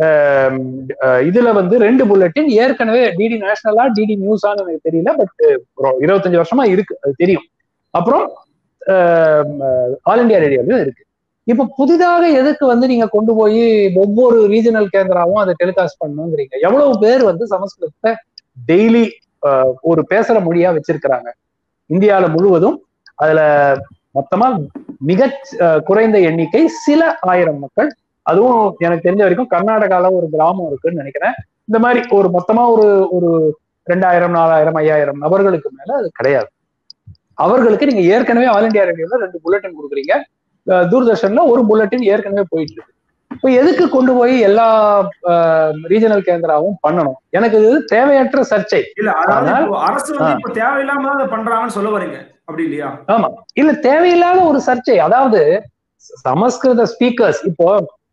Speaker 2: இதுல வந்து ரெண்டு புல்லட்டின் ஏற்கனவே டிடி நேஷனலா டிடி நியூஸான்னு எனக்கு தெரியல பட் இருபத்தஞ்சு வருஷமா இருக்கு அது தெரியும் அப்புறம் ஆல் இண்டியா ரேடியோலயும் இருக்கு இப்ப புதிதாக எதுக்கு வந்து நீங்க கொண்டு போய் ஒவ்வொரு ரீஜனல் கேந்திராவும் அதை டெலிகாஸ்ட் பண்ணுங்கிறீங்க எவ்வளவு பேர் வந்து சமஸ்கிருதத்தை டெய்லி ஒரு பேசுற மொழியா வச்சிருக்கிறாங்க இந்தியாவில முழுவதும் அதுல மொத்தமா மிக குறைந்த எண்ணிக்கை சில ஆயிரம் மக்கள் அதுவும் எனக்கு தெரிஞ்ச வரைக்கும் கர்நாடகால ஒரு கிராமம் இருக்குன்னு நினைக்கிறேன் இந்த மாதிரி ஒரு மொத்தமா ஒரு ஒரு ரெண்டாயிரம் நாலாயிரம் ஐயாயிரம் நபர்களுக்கு மேல அது கிடையாது அவர்களுக்கு நீங்க ஏற்கனவே ஆல் இண்டியா ரேடியோல ரெண்டு புல்லட்டின் கொடுக்குறீங்க தூர்தர்ஷன்ல ஒரு புல்லட்டின் ஏற்கனவே போயிட்டு இருக்கு இப்போ எதுக்கு கொண்டு போய் எல்லா ரீஜனல் கேந்திராவும் பண்ணணும் எனக்கு இது தேவையற்ற சர்ச்சை
Speaker 1: இல்ல அதாவது அரசு வந்து இப்ப தேவையில்லாம அதை பண்றாங்கன்னு சொல்ல வரீங்க அப்படி இல்லையா
Speaker 2: ஆமா இல்ல தேவையில்லாத ஒரு சர்ச்சை அதாவது சமஸ்கிருத ஸ்பீக்கர்ஸ் இப்போ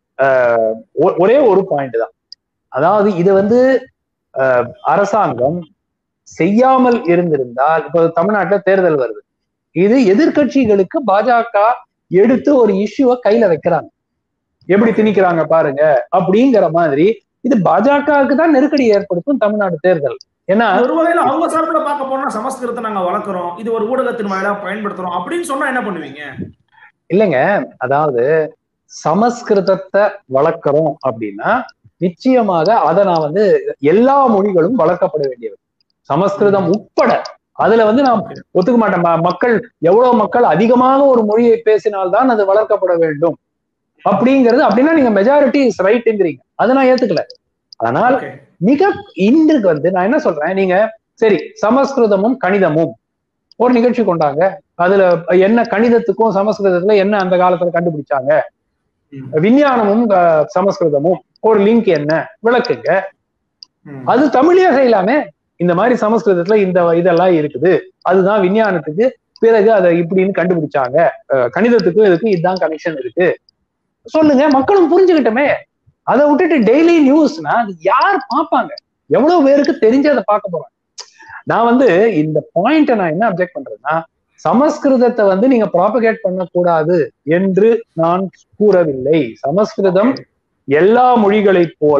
Speaker 2: ஒரே ஒரு பாயிண்ட் தான் அதாவது இது வந்து அரசாங்கம் செய்யாமல் இருந்திருந்தால் இப்போ தமிழ்நாட்டுல தேர்தல் வருது இது எதிர்கட்சிகளுக்கு பாஜக எடுத்து ஒரு இஷ்யூவை கையில வைக்கிறாங்க எப்படி திணிக்கிறாங்க பாருங்க அப்படிங்கிற மாதிரி இது பாஜகவுக்கு தான் நெருக்கடி ஏற்படுத்தும் தமிழ்நாடு தேர்தல் ஏன்னா
Speaker 1: ஒரு வகையில அவங்க சார்பில் பார்க்க போனா சமஸ்கிருதத்தை நாங்க வளர்க்குறோம் இது ஒரு ஊடகத்தின் வாயிலா பயன்படுத்துறோம் அப்படின்னு சொன்னா என்ன பண்ணுவீங்க
Speaker 2: இல்லைங்க அதாவது சமஸ்கிருதத்தை வளர்க்குறோம் அப்படின்னா நிச்சயமாக அதை நான் வந்து எல்லா மொழிகளும் வளர்க்கப்பட வேண்டியது சமஸ்கிருதம் உட்பட அதுல வந்து நான் ஒத்துக்க மாட்டேன் ம- மக்கள் எவ்வளவு மக்கள் அதிகமாக ஒரு மொழியை பேசினால்தான் அது வளர்க்கப்பட வேண்டும் அப்படிங்கிறது அப்படின்னா நீங்க மெஜாரிட்டி இஸ் ரைட்ங்கிறீங்க அதை நான் ஏத்துக்கல ஆனால்
Speaker 1: Okay.
Speaker 2: மிக இன்றுக்கு வந்து நான் என்ன சொல்றேன் நீங்க சரி சமஸ்கிருதமும் கணிதமும் ஒரு நிகழ்ச்சி கொண்டாங்க அதுல என்ன கணிதத்துக்கும் சமஸ்கிருதத்துல என்ன அந்த காலத்துல கண்டுபிடிச்சாங்க
Speaker 1: ம்.
Speaker 2: விஞ்ஞானமும் அஹ், சமஸ்கிருதமும் ஒரு லிங்க் என்ன விளக்குங்க
Speaker 1: ம்.
Speaker 2: அது தமிழே செய்யலாமே இந்த மாதிரி சமஸ்கிருதத்துல இந்த இதெல்லாம் இருக்குது அதுதான் விஞ்ஞானத்துக்கு பிறகு அதை இப்படின்னு கண்டுபிடிச்சாங்க அஹ், கணிதத்துக்கும் இதுக்கும் இதுதான் கனெக்ஷன் இருக்கு சொல்லுங்க மக்களும் புரிஞ்சுக்கிட்டோமே அதை விட்டுட்டு டெய்லி நியூஸ்னா அது யார் பார்ப்பாங்க எவ்வளவு பேருக்கு தெரிஞ்சு அதை பார்க்க போறாங்க நான் வந்து இந்த பாயிண்ட நான் என்ன அப்செக்ட் பண்றேன்னா சமஸ்கிருதத்தை வந்து நீங்க ப்ராபகேட் பண்ணக்கூடாது என்று நான் கூறவில்லை சமஸ்கிருதம் எல்லா மொழிகளைப் போல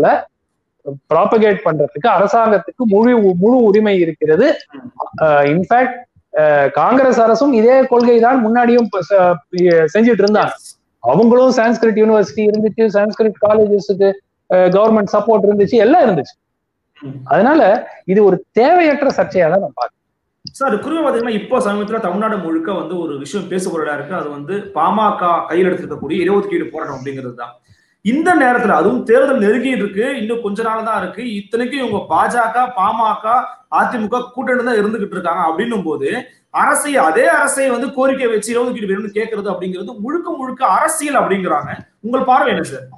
Speaker 2: ப்ராபகேட் பண்றதுக்கு அரசாங்கத்துக்கு முழு முழு உரிமை இருக்கிறது இன்ஃபேக்ட் காங்கிரஸ் அரசும் இதே கொள்கை தான் முன்னாடியும் ப- ச- செஞ்சுட்டு இருந்தாங்க அவங்களும் சான்ஸ்கிரிட் யூனிவர்சிட்டி இருந்துச்சு சான்ஸ்கிரிட் காலேஜஸுக்கு கவர்மெண்ட் சப்போர்ட் இருந்துச்சு எல்லாம் இருந்துச்சு
Speaker 1: ம்.
Speaker 2: அதனால இது ஒரு தேவையற்ற சர்ச்சையா தான் நான் பாக்குறேன்
Speaker 1: சார் குறிப்பா பாத்தீங்கன்னா இப்போ சமீபத்துல தமிழ்நாடு முழுக்க வந்து ஒரு விஷயம் பேசுபொருளா இருக்கு அது வந்து பாமக கையில் எடுத்துக்கக்கூடிய இடஒதுக்கீடு போராட்டம் அப்படிங்கிறது தான் இந்த நேரத்துல அதுவும் தேர்தல் நெருங்கிட்டு இருக்கு இன்னும் கொஞ்ச நாள் தான் இருக்கு இத்தனைக்கும் இவங்க பாஜக பாமக அதிமுக கூட்டணி தான் இருந்துகிட்டு இருக்காங்க அப்படின்னும் போது அரசை அதே அரசை வந்து கோரிக்கை வச்சு இடஒதுக்கீடு வேணும்னு கேட்கறது அப்படிங்கிறது முழுக்க முழுக்க அரசியல் அப்படிங்கிறாங்க உங்கள் பார்வை என்ன சார்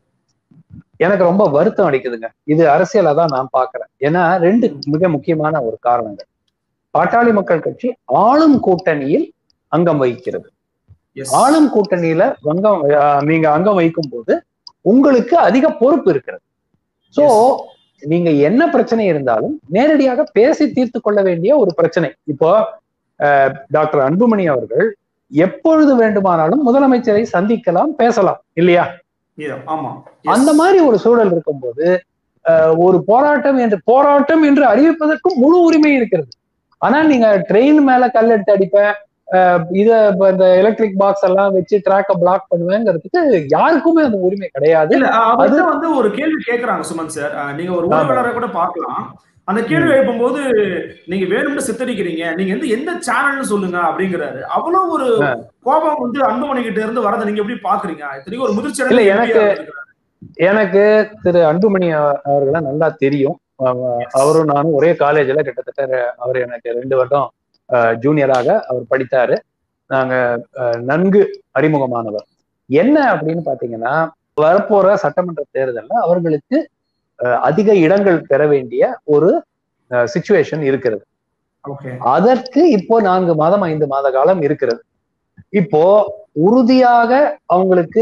Speaker 2: எனக்கு ரொம்ப வருத்தம் அளிக்குதுங்க இது அரசியலா தான் நான் பாக்குறேன் ஏன்னா ரெண்டு மிக முக்கியமான ஒரு காரணங்கள் பாட்டாளி மக்கள் கட்சி ஆளும் கூட்டணியில் அங்கம் வகிக்கிறது
Speaker 1: Yes.
Speaker 2: ஆளும் கூட்டணியில அங்கம் அஹ், நீங்க அங்கம் வைக்கும் போது உங்களுக்கு அதிக பொறுப்பு இருக்கிறது சோ நீங்க என்ன பிரச்சனை இருந்தாலும் நேரடியாக பேசி தீர்த்து கொள்ள வேண்டிய ஒரு பிரச்சனை இப்போ அஹ், டாக்டர் அன்புமணி அவர்கள் எப்பொழுது வேண்டுமானாலும் முதலமைச்சரை சந்திக்கலாம் பேசலாம் இல்லையா
Speaker 1: Yeah, ஆமா Yes.
Speaker 2: அந்த மாதிரி ஒரு சூழல் இருக்கும்போது அஹ், ஒரு போராட்டம் என்று போராட்டம் என்று அறிவிப்பதற்கும் முழு உரிமை இருக்கிறது ஆனால் நீங்க ட்ரெயின் மேல கல் எடுத்து அடிப்பேன் அஹ், இத இப்ப இந்த எலக்ட்ரிக் பாக்ஸ் எல்லாம் வச்சு ட்ராக்க பிளாக் பண்ணுவேங்கிறதுக்கு யாருக்குமே அந்த உரிமை கிடையாது
Speaker 1: இல்ல அவர்கிட்ட வந்து ஒரு கேள்வி கேக்குறாங்க சுமன் சார் அஹ் நீங்க ஒரு உறவினரை கூட பார்க்கலாம் அந்த கேள்வி எழுப்பும்போது நீங்க வேணும்னு சித்தரிக்கிறீங்க நீங்க எந்த எந்த சேனல்னு சொல்லுங்க அப்படிங்கிறாரு அவ்வளவு ஒரு
Speaker 2: ஆ.
Speaker 1: கோபம் வந்து அன்புமணி கிட்ட இருந்து வரதை நீங்க எப்படி பாக்குறீங்க இத்தனைக்கும் ஒரு முதிர்ச்சி
Speaker 2: இல்ல, எனக்கு- எனக்கு திரு அன்புமணி அவ- அவர்களை நல்லா தெரியும் அவ- அவரும் நானும் ஒரே காலேஜ்ல கிட்டத்தட்ட ரெ- அவர் எனக்கு ரெண்டு வருடம் ஜூனியராக அவர் படித்தாரு நாங்க அஹ், நன்கு அறிமுகமானவர் என்ன அப்படின்னு பாத்தீங்கன்னா வரப்போற சட்டமன்ற தேர்தல்ல அவர்களுக்கு அஹ், அதிக இடங்கள் பெற வேண்டிய ஒரு சுச்சுவேஷன் இருக்கிறது
Speaker 1: ஓகே
Speaker 2: அதற்கு இப்போ நான்கு மாதம் ஐந்து மாத காலம் இருக்கிறது இப்போ உறுதியாக அவங்களுக்கு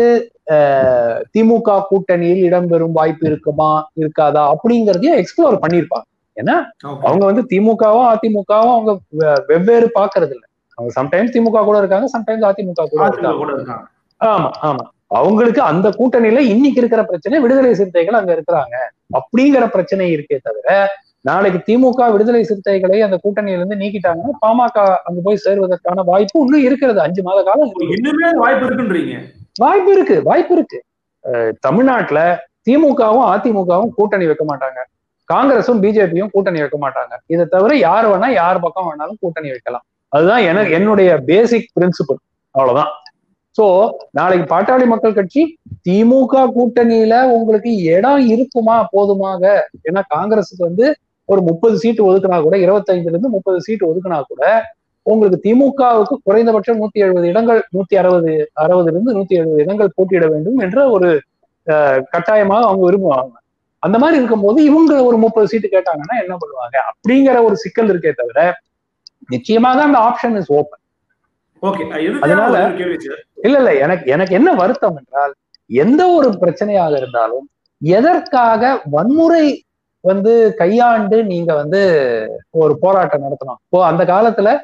Speaker 2: அஹ், திமுக கூட்டணியில் இடம்பெறும் வாய்ப்பு இருக்குமா இருக்காதா அப்படிங்கறதையும் எக்ஸ்ப்ளோர் பண்ணியிருப்பாங்க அவங்க வந்து திமுகவும் அதிமுகவும் அவங்க வெ- வெவ்வேறு பாக்குறது இல்ல அவங்க சம்டைம்ஸ் திமுக கூட இருக்காங்க சம்டைம்ஸ் அதிமுக கூட இருக்காங்க
Speaker 1: கூட இருக்காங்க
Speaker 2: ஆமா ஆமா அவங்களுக்கு அந்த கூட்டணியில இன்னைக்கு இருக்கிற பிரச்சனை விடுதலை சிறுத்தைகள் அங்க இருக்கிறாங்க அப்படிங்கிற பிரச்சனை இருக்கே தவிர நாளைக்கு திமுக விடுதலை சிறுத்தைகளை அந்த கூட்டணியில இருந்து நீக்கிட்டாங்கன்னா பாமக அங்க போய் சேருவதற்கான வாய்ப்பு இன்னும் இருக்கிறது அஞ்சு மாத காலம் இருக்கு.
Speaker 1: இன்னுமே வாய்ப்பு இருக்குன்றீங்க
Speaker 2: வாய்ப்பு இருக்கு வாய்ப்பு இருக்கு அஹ் தமிழ்நாட்டுல திமுகவும் அதிமுகவும் கூட்டணி வைக்க மாட்டாங்க காங்கிரஸும் பிஜேபியும் கூட்டணி வைக்க மாட்டாங்க இதை தவிர யார் வேணா யார் பக்கம் வேணாலும் கூட்டணி வைக்கலாம் அதுதான் எனக்கு என்னுடைய பேசிக் பிரின்சிபல் அவ்வளவுதான் சோ நாளைக்கு பாட்டாளி மக்கள் கட்சி திமுக கூட்டணியில உங்களுக்கு இடம் இருக்குமா போதுமாக ஏன்னா காங்கிரஸுக்கு வந்து ஒரு முப்பது சீட்டு ஒதுக்குனா கூட இருபத்தைந்துல இருந்து முப்பது சீட்டு ஒதுக்குனா கூட உங்களுக்கு திமுகவுக்கு குறைந்தபட்சம் நூத்தி எழுபது இடங்கள் நூத்தி அறுபது அறுபதுல இருந்து நூத்தி எழுபது இடங்கள் போட்டியிட வேண்டும் என்ற ஒரு அஹ், கட்டாயமாக அவங்க விரும்புவாங்க அந்த மாதிரி இருக்கும்போது இவங்க ஒரு முப்பது சீட்டு கேட்டாங்கன்னா என்ன பண்ணுவாங்க அப்படிங்கிற ஒரு சிக்கல் இருக்கே தவிர நிச்சயமாக அந்த ஆப்ஷன் இஸ் ஓப்பன்
Speaker 1: ஓகே
Speaker 2: அதனால-
Speaker 1: அதனால கேள்வி சார்
Speaker 2: இல்ல இல்ல எனக்கு எனக்கு என்ன வருத்தம் என்றால் எந்த ஒரு பிரச்சனையாக இருந்தாலும் எதற்காக வன்முறை வந்து கையாண்டு நீங்க வந்து ஒரு போராட்டம் நடத்தணும் இப்போ அந்த காலத்துல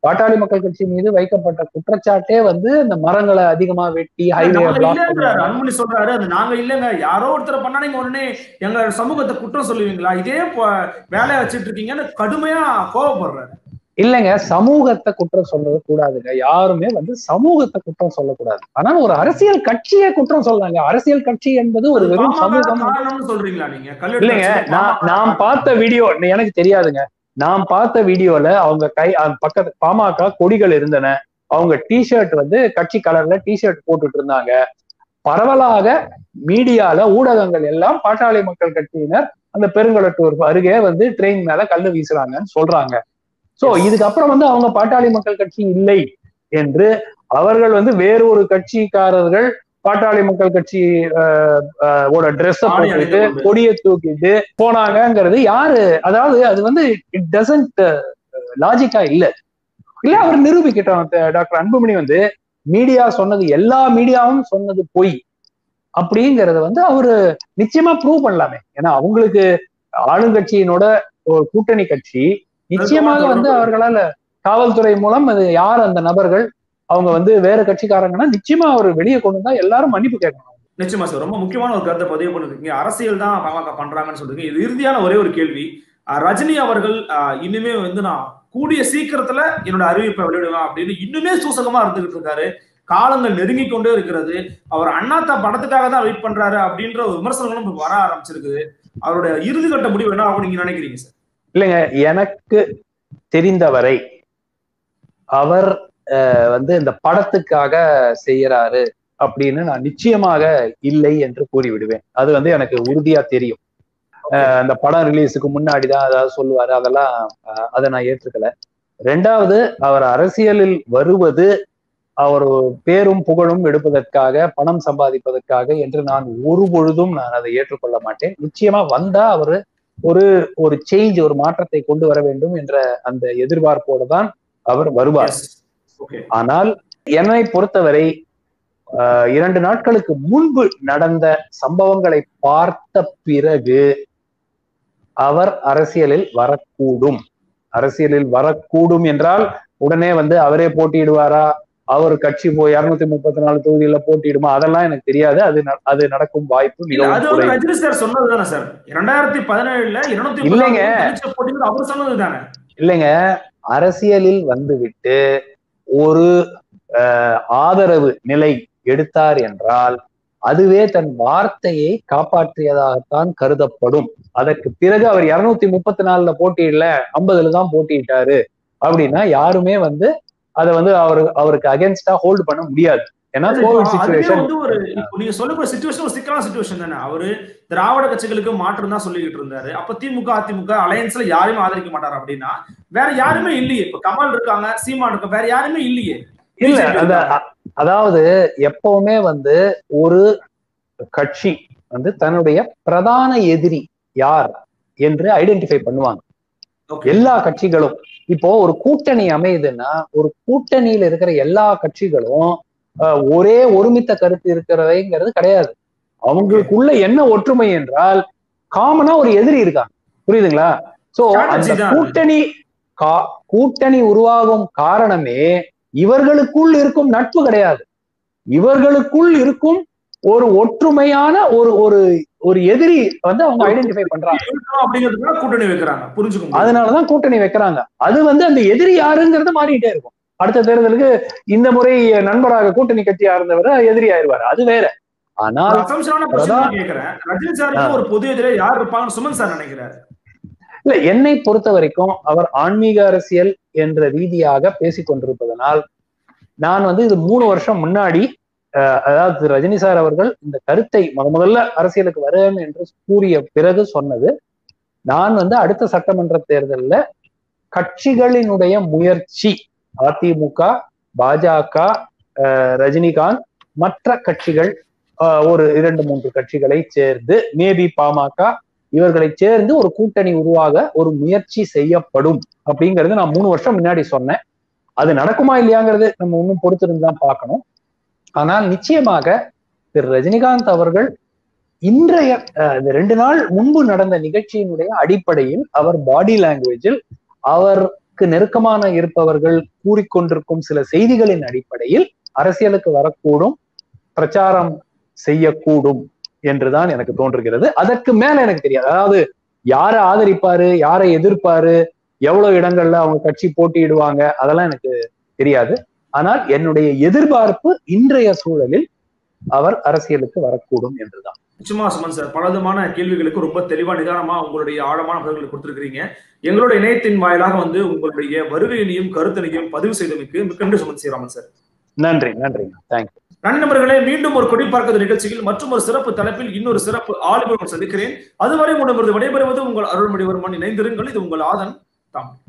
Speaker 2: பாட்டாளி மக்கள் கட்சி மீது வைக்கப்பட்ட குற்றச்சாட்டே வந்து இந்த மரங்களை அதிகமா வெட்டி ஹைவே
Speaker 1: நாங்க
Speaker 2: பிளாக்
Speaker 1: இல்லைன்றாரு அன்புமணி சொல்றாரு அது நாங்க இல்லைங்க யாரோ ஒருத்தர் பண்ணா நீங்க உடனே எங்க சமூகத்தை குற்றம் சொல்லுவீங்களா இதே ப- வேலையை வச்சிட்டு இருக்கீங்கன்னு கடுமையா கோவப்படுறாரு
Speaker 2: இல்லைங்க சமூகத்தை குற்றம் சொல்றது கூடாதுங்க யாருமே வந்து சமூகத்தை குற்றம் சொல்லக்கூடாது ஆனா ஒரு அரசியல் கட்சியை குற்றம் சொல்லலாங்க அரசியல் கட்சி என்பது ஒரு வெறும்
Speaker 1: பாமக
Speaker 2: சமூகம்
Speaker 1: காரணம்னு சொல்றீங்களா நீங்க கல்லூரி
Speaker 2: இல்லைங்க
Speaker 1: கட்சியில
Speaker 2: நான்
Speaker 1: பாமக
Speaker 2: நான் பார்த்த வீடியோ எனக்கு தெரியாதுங்க நான் பார்த்த வீடியோல அவங்க கை அந்த பக்கத்து பாமக கொடிகள் இருந்தன அவங்க டிஷர்ட் வந்து கட்சி கலர்ல டிஷர்ட் போட்டுட்டு இருந்தாங்க பரவலாக மீடியால ஊடகங்கள் எல்லாம் பாட்டாளி மக்கள் கட்சியினர் அந்த பெருங்கலட்டூர் அருகே வந்து ட்ரெயின் மேல கல்லு வீசுறாங்கன்னு சொல்றாங்க சோ இதுக்கப்புறம் வந்து அவங்க பாட்டாளி மக்கள் கட்சி இல்லை என்று அவர்கள் வந்து வேறு ஒரு கட்சிக்காரர்கள் பாட்டாளி மக்கள் கட்சி அஹ், அஹ், ஓட ட்ரெஸ்
Speaker 1: ஆடை
Speaker 2: போட்டுட்டு
Speaker 1: அணிந்து கொண்டு.
Speaker 2: கொடியை தூக்கிட்டு போனாங்கங்கிறது யாரு அதாவது அது வந்து இட் டசன்ட் லாஜிக்கா இல்ல இல்ல அவர் நிரூபிக்கட்டும் த- டாக்டர் அன்புமணி வந்து மீடியா சொன்னது எல்லா மீடியாவும் சொன்னது பொய் அப்படிங்கறத வந்து அவரு நிச்சயமா ப்ரூவ் பண்ணலாமே ஏன்னா அவங்களுக்கு ஆளுங்கட்சியினோட ஒரு கூட்டணி கட்சி நிச்சயமாக வந்து அவர்களால காவல்துறை மூலம் அது யார் அந்த நபர்கள் அவங்க வந்து வேற கட்சிக்காரங்கன்னா நிச்சயமா அவர் வெளியே கொண்டு வந்தா எல்லாரும் மன்னிப்பு கேட்கணும்
Speaker 1: நிச்சயமா சார் ரொம்ப முக்கியமான ஒரு கருத்தை பதிவு பண்ணிருக்கீங்க அரசியல் தான் பாமக பண்றாங்கன்னு சொல்றீங்க இது இறுதியான ஒரே ஒரு கேள்வி அஹ் ரஜினி அவர்கள் அஹ், இனிமே வந்து நான் கூடிய சீக்கிரத்துல என்னோட அறிவிப்பை வெளியிடுவேன் அப்படின்னு இன்னுமே சூசகமா இருந்துகிட்டு இருக்காரு காலங்கள் நெருங்கி கொண்டே இருக்கிறது அவர் அண்ணாத்தா படத்துக்காக தான் வெயிட் பண்றாரு அப்படின்ற ஒரு விமர்சனங்களும் இப்ப வர ஆரம்பிச்சிருக்குது அவருடைய இறுதிக்கட்ட முடிவு என்ன ஆகும் நீங்க நினைக்கிறீங்க சார்
Speaker 2: இல்லைங்க எனக்கு தெரிந்தவரை அவர் அஹ், வந்து இந்த படத்துக்காக செய்யறாரு அப்படின்னு நான் நிச்சயமாக இல்லை என்று கூறிவிடுவேன் அது வந்து எனக்கு உறுதியா தெரியும் அஹ், அந்த படம் ரிலீஸுக்கு முன்னாடி தான் அதாவது சொல்லுவாரு அதெல்லாம் அஹ், அதை நான் ஏற்றுக்கல ரெண்டாவது அவர் அரசியலில் வருவது அவர் பேரும் புகழும் எடுப்பதற்காக பணம் சம்பாதிப்பதற்காக என்று நான் ஒரு பொழுதும் நான் அதை ஏற்றுக்கொள்ள மாட்டேன் நிச்சயமா வந்தா அவரு ஒரு ஒரு சேஞ்ச் ஒரு மாற்றத்தை கொண்டு வர வேண்டும் என்ற அந்த எதிர்பார்ப்போடு தான் அவர் வருவார்
Speaker 1: ஓகே
Speaker 2: ஆனால் என்னை பொறுத்தவரை ஆஹ், இரண்டு நாட்களுக்கு முன்பு நடந்த சம்பவங்களை பார்த்த பிறகு அவர் அரசியலில் வரக்கூடும் அரசியலில் வரக்கூடும் என்றால் உடனே வந்து அவரே போட்டியிடுவாரா அவர் கட்சி போய் இருநூத்தி முப்பத்தி நாலு தொகுதியில போட்டியிடுமா அதெல்லாம் எனக்கு தெரியாது அது ந- அது நடக்கும் வாய்ப்பு
Speaker 1: இல்ல அது
Speaker 2: மிகவும்
Speaker 1: வந்து
Speaker 2: குறைவு
Speaker 1: ரஜினி சார் சொன்னது தானே சார் இரண்டாயிரத்தி பதினேழுல இருநூத்தி
Speaker 2: இல்லைங்க.
Speaker 1: போட்டிங்கிறது அவர் சொன்னது தானே
Speaker 2: இல்லைங்க அரசியலில் வந்துவிட்டு ஒரு அஹ், ஆதரவு நிலை எடுத்தார் என்றால் அதுவே தன் வார்த்தையை காப்பாற்றியதாகத்தான் கருதப்படும் அதற்கு பிறகு அவர் இருநூத்தி முப்பத்தி நாலுல போட்டியிடல ஐம்பதுல தான் போட்டியிட்டாரு அப்படின்னா யாருமே வந்து அதை வந்து அவரு அவருக்கு அகேன்ஸ்டா ஹோல்ட் பண்ண முடியாது ஏன்னா
Speaker 1: இப்போ
Speaker 2: கோவிட்
Speaker 1: அதுவே
Speaker 2: சுச்சுவேஷன்
Speaker 1: வந்து ஒரு இப்போ நீங்க சொல்லக்கூடிய சுச்சுவேஷன் ஒரு சிக்கலான சுச்சுவேஷன் தானே அவரு திராவிட கட்சிகளுக்கு மாற்றம் தான் சொல்லிக்கிட்டு இருந்தாரு அப்ப திமுக அதிமுக அலையன்ஸ்ல யாரையும் ஆதரிக்க மாட்டாரு அப்படின்னா வேற யாருமே இல்லையே இப்ப கமல் இருக்காங்க சீமான் இருக்க வேற யாருமே இல்லையே
Speaker 2: இல்ல
Speaker 1: BJP
Speaker 2: அத
Speaker 1: இருக்காங்க.
Speaker 2: அ- அதாவது எப்பவுமே வந்து ஒரு கட்சி வந்து தன்னுடைய பிரதான எதிரி யார் என்று ஐடென்டிஃபை பண்ணுவாங்க
Speaker 1: Okay.
Speaker 2: எல்லா கட்சிகளும் இப்போ ஒரு கூட்டணி அமையுதுன்னா ஒரு கூட்டணியில இருக்கிற எல்லா கட்சிகளும் அஹ், ஒரே ஒருமித்த கருத்து இருக்கிறதைங்கிறது கிடையாது அவங்களுக்குள்ள என்ன ஒற்றுமை என்றால் காமனா ஒரு எதிரி இருக்காங்க புரியுதுங்களா சோ அந்த
Speaker 1: Strategy தான் அது.
Speaker 2: கூட்டணி கா- கூட்டணி உருவாகும் காரணமே இவர்களுக்குள் இருக்கும் நட்பு கிடையாது இவர்களுக்குள் இருக்கும் ஒரு ஒற்றுமையான ஒரு ஒரு ஒரு எதிரி வந்து அவங்க ஐடென்டிஃபை பண்றாங்க
Speaker 1: இருக்கணும் அப்படிங்கிறதுக்காக கூட்டணி வைக்கிறாங்க புரிஞ்சுக்க முடியும்.
Speaker 2: அதனாலதான் கூட்டணி வைக்கிறாங்க அது வந்து அந்த எதிரி யாருங்கிறது மாறிட்டே இருக்கும் அடுத்த தேர்தலுக்கு இந்த முறை நண்பராக கூட்டணி கட்சியா இருந்தவர் எதிரி ஆயிருவாரு அது வேற ஆனால்
Speaker 1: ஒரு assumption-ஆன question தான் கேக்குறேன் ரஜினி சாருக்கு ஒரு பொது எதிரே யார் இருப்பாங்கன்னு சுமன் சார் நினைக்கிறாரு
Speaker 2: இல்ல என்னை பொறுத்த வரைக்கும் அவர் ஆன்மீக அரசியல் என்ற ரீதியாக பேசிக் கொண்டிருப்பதனால் நான் வந்து இது மூணு வருஷம் முன்னாடி அஹ், அதாவது திரு ரஜினி சார் அவர்கள் இந்த கருத்தை முத முதல்ல அரசியலுக்கு வருவேன் என்று கூறிய பிறகு சொன்னது நான் வந்து அடுத்த சட்டமன்ற தேர்தல்ல கட்சிகளினுடைய முயற்சி அதிமுக பாஜக அஹ், ரஜினிகாந்த் மற்ற கட்சிகள் அஹ், ஒரு இரண்டு மூன்று கட்சிகளை சேர்ந்து மேபி பாமக இவர்களை சேர்ந்து ஒரு கூட்டணி உருவாக ஒரு முயற்சி செய்யப்படும் அப்படிங்கறது நான் மூணு வருஷம் முன்னாடி சொன்னேன் அது நடக்குமா இல்லையாங்கிறது நம்ம இன்னும் பொறுத்திருந்து தான் பார்க்கணும் ஆனால் நிச்சயமாக திரு ரஜினிகாந்த் அவர்கள் இன்றைய அஹ், இந்த ரெண்டு நாள் முன்பு நடந்த நிகழ்ச்சியினுடைய அடிப்படையில் அவர் பாடி லாங்குவேஜில் அவர் தனக்கு நெருக்கமான இருப்பவர்கள் கூறிக்கொண்டிருக்கும் சில செய்திகளின் அடிப்படையில் அரசியலுக்கு வரக்கூடும் பிரச்சாரம் செய்யக்கூடும் என்றுதான் எனக்கு தோன்றுகிறது அதற்கு மேல எனக்கு தெரியாது அதாவது யாரை ஆதரிப்பாரு யாரை எதிர்ப்பாரு எவ்வளவு இடங்கள்ல அவங்க கட்சி போட்டியிடுவாங்க அதெல்லாம் எனக்கு தெரியாது ஆனால் என்னுடைய எதிர்பார்ப்பு இன்றைய சூழலில் அவர் அரசியலுக்கு வரக்கூடும் என்றுதான்
Speaker 1: நிச்சயமா சுமன் சார் பலவிதமான கேள்விகளுக்கு ரொம்ப தெளிவா நிதானமா உங்களுடைய ஆழமான பதில்களை கொடுத்திருக்கிறீங்க எங்களோட இணையத்தின் வாயிலாக வந்து உங்களுடைய வருகையினையும் கருத்தினையும் பதிவு செய்தமைக்கு மிக்க நன்றி சுமன் ஸ்ரீராமன் சார்
Speaker 2: நன்றி நன்றி தேங்க்யூ
Speaker 1: நண்பர்களே மீண்டும் ஒரு கொடி பார்க்கது நிகழ்ச்சியில் மற்றும் ஒரு சிறப்பு தலைப்பில் இன்னொரு சிறப்பு ஆளுநர் சந்திக்கிறேன் அதுவரை உணர்வது விடைபெறுவது உங்கள் அருள்மொழிவர்மன் இணைந்திருங்கள் இது உங்கள் ஆதன் தாம்